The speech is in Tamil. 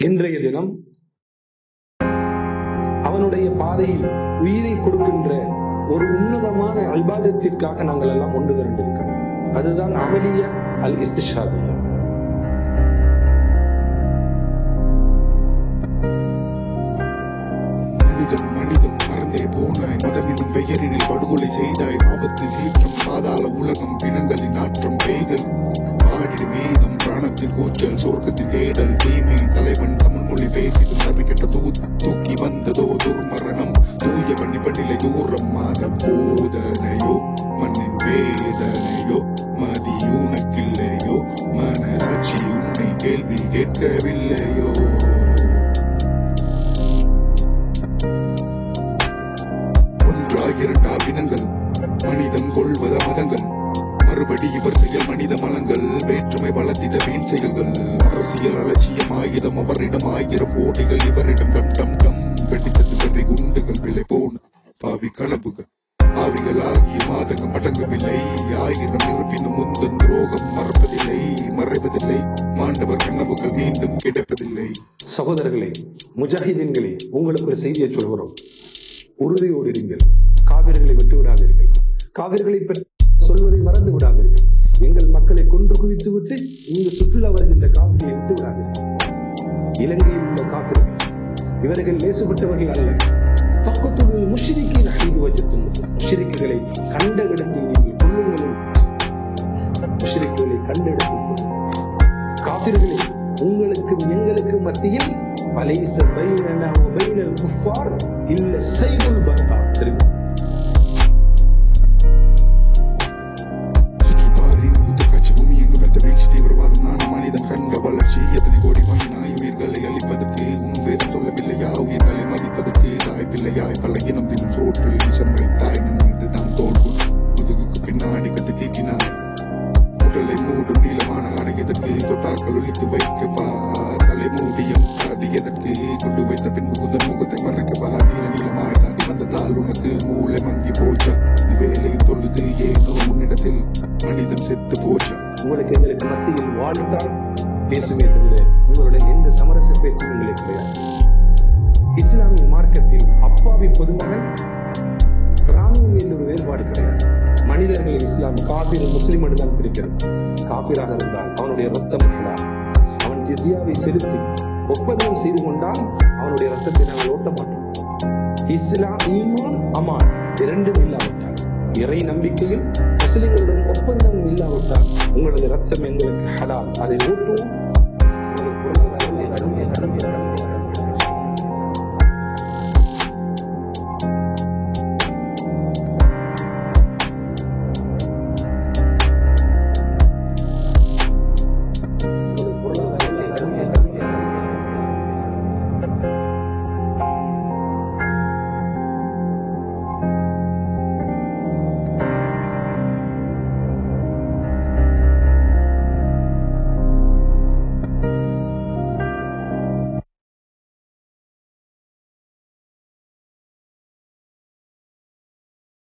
இன்றைய தினம் அவனுடைய பாதையில் உயிரை கொடுக்கின்ற ஒரு உன்னதமான அல்பாதத்திற்காக நாங்கள் எல்லாம் ஒன்று திரண்டிருக்கிறோம் அதுதான் அமலியா அல் இஸ்திஷாதியா மனிதம் மனிதம் மறந்தே போனாய் மதமெனும் பெயரினில் படுகொலை செய்தாய் ஆபத்து சீற்றம் பாதாள உலகம் பிணங்களின் நாற்றம் பெய்தல் பாடிடு வேதம் பிராணத்தின் கூச்சல் சொர்க்கத்தின் தேடல் தீமை தலைவன் தமிழ் மொழி பேசி தவிக்கிட்ட தூ தூக்கி வந்ததோ துர்மரணம் தூய பண்ணி பண்ணிலை தூரம் மாத போதனையோ மண்ணின் வேதனையோ மதி உனக்கில்லையோ மனசாட்சி உன்னை கேள்வி கேட்கவில்லையோ ஒன்றாயிரண்டா பிணங்கள் மனிதம் கொள்வத மதங்கள் மறுபடி இவர் செயல் மனித மலங்கள் வேற்றுமை வளர்த்திட வீண் செயல்கள் அரசியல் அலட்சியம் ஆயுதம் அவரிடம் ஆயிரம் கோடிகள் இவரிடம் டம் டம் டம் வெடித்தது வெறி குண்டுகள் விலை போன பாவி கனவுகள் ஆவிகள் ஆகிய மாதங்கள் அடங்கவில்லை ஆயிரம் இருப்பினும் முந்தன் துரோகம் மறப்பதில்லை மறைவதில்லை மாண்டவர் கனவுகள் மீண்டும் கிடைப்பதில்லை சகோதரர்களே முஜாஹிதீன்களே உங்களுக்கு ஒரு செய்தியை சொல்கிறோம் உறுதியோடு இருங்கள் காவிர்களை விட்டு விடாதீர்கள் காவிர்களை பற்றி சொல்வதை மறந்து விடாதீர்கள் எங்கள் மக்களை கொன்று குவித்து விட்டு இங்கு சுற்றுலா வருகின்ற காவிரியை விட்டு விடாதீர்கள் இலங்கையில் உள்ள காவிர்கள் இவர்கள் லேசுப்பட்டவர்கள் அல்ல பக்கத்துள்ள முஷிரிக்கின் அழிந்து வச்சிருக்கும் முஷிரிக்குகளை கண்ட இடத்தில் நீங்கள் கொள்ளுங்கள் முஷிரிக்குகளை கண்ட இடத்தில் கொள்ளுங்கள் காபிர்களே உங்களுக்கும் எங்களுக்கும் மத்தியில் அலைச பைனனா வ பைனல் குஃபார் இல்ல சைபுல் பத்தா தெரியுமா சுற்றுப்பாரி உடுத்த காட்சி பூமி எங்கு பெற்ற வீழ்ச்சி தீவிரவாதம் நான் மனிதன் கண்ட வளர்ச்சி எத்தனை கோடி வாங்கினாய் உயிர்களை அழிப்பதற்கு உன் பேரும் சொல்லவில்லையா உயிர்களை மதிப்பதற்கு தாய் பிள்ளையாய் பழகினம் தினம் சோற்றில் விஷம் வைத்தாய் நின்று தான் தோல்வி முதுகுக்கு பின்னாடி கட்டி தீட்டினாய் உடலை மூடும் நீளமான அடையதற்கு தொட்டாக்கள் ஒழித்து வைக்கவா தலை மூடியம் அடியதற்கு கொண்டு வைத்த பின்பு முதல் முகத்தை மறைக்கவா நீல நீளமாய் தாண்டி வந்ததால் உனக்கு மூளை மங்கி போச்சா நீ வேலையும் தொழுது ஏதோ உன்னிடத்தில் மனிதன் செத்து போச்சா உங்களுக்கு எங்களுக்கு மத்தியில் வாழ்ந்தால் பேசுவே தவிர உங்களுடைய எந்த சமரச பேச்சும் எங்களுக்கு கிடையாது இஸ்லாமிய மார்க்கத்தில் அப்பாவி பொதுமகன் கிராமம் என்ற ஒரு வேறுபாடு கிடையாது மனிதர்கள் இஸ்லாம் காபிர் முஸ்லிம் தான் பிரிக்கிறது காபிராக இருந்தால் அவனுடைய ரத்தம் ஹலால் அவன் ஜிஸ்யாவை செலுத்தி ஒப்பந்தம் செய்து கொண்டால் அவனுடைய ரத்தத்தை நாங்கள் ஓட்ட மாட்டோம் இஸ்லாம் ஈமான் அமான் இரண்டும் இல்லாவிட்டால் இறை நம்பிக்கையும் முஸ்லிம்களுடன் ஒப்பந்தம் இல்லாவிட்டால் உங்களது ரத்தம் எங்களுக்கு ஹலால் அதை ஊற்றுவோம்